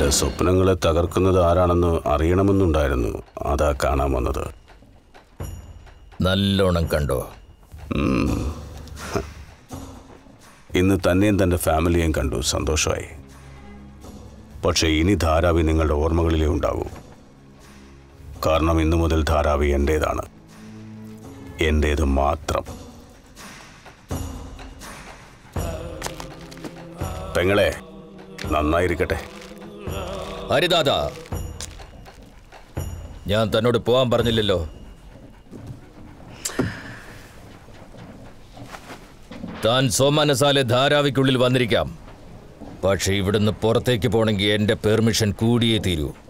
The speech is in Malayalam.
നിങ്ങളുടെ സ്വപ്നങ്ങളെ തകർക്കുന്നത് ആരാണെന്ന് അറിയണമെന്നുണ്ടായിരുന്നു അതാ കാണാൻ വന്നത് നല്ലോണം കണ്ടോ ഇന്ന് തന്നെയും തൻ്റെ ഫാമിലിയെയും കണ്ടു സന്തോഷമായി പക്ഷേ ഇനി ധാരാവി നിങ്ങളുടെ ഓർമ്മകളിലേ ഉണ്ടാകൂ കാരണം ഇന്നു മുതൽ ധാരാവി എൻ്റേതാണ് എൻ്റേത് മാത്രം പെങ്ങളെ നന്നായിരിക്കട്ടെ ഹരിദാദ ഞാൻ തന്നോട് പോവാൻ പറഞ്ഞില്ലല്ലോ താൻ സോമാനസാലെ ധാരാവിക്കുള്ളിൽ വന്നിരിക്കാം പക്ഷെ ഇവിടുന്ന് പുറത്തേക്ക് പോണെങ്കിൽ എന്റെ പെർമിഷൻ കൂടിയേ തീരൂ